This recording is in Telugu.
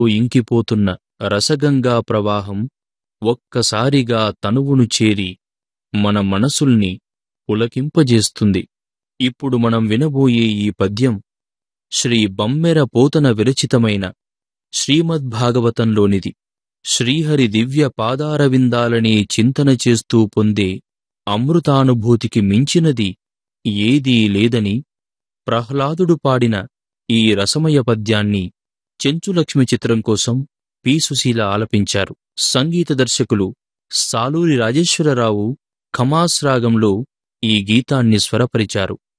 ఇంకిపోతున్న రసగంగా ప్రవాహం ఒక్కసారిగా తనువును చేరి మన మనసుల్ని పులకింపజేస్తుంది ఇప్పుడు మనం వినబోయే ఈ పద్యం శ్రీ బమ్మెర పోతన విరచితమైన శ్రీమద్భాగవతంలోనిది శ్రీహరి దివ్య పాదారవిందాలనే చింతన చేస్తూ పొందే అమృతానుభూతికి మించినది ఏదీ లేదని ప్రహ్లాదుడు పాడిన ఈ రసమయ పద్యాన్ని చెంచులక్ష్మి చిత్రం కోసం పి సుశీల ఆలపించారు సంగీత దర్శకులు సాలూరి రాజేశ్వరరావు ఖమాస్ రాగంలో ఈ గీతాన్ని స్వరపరిచారు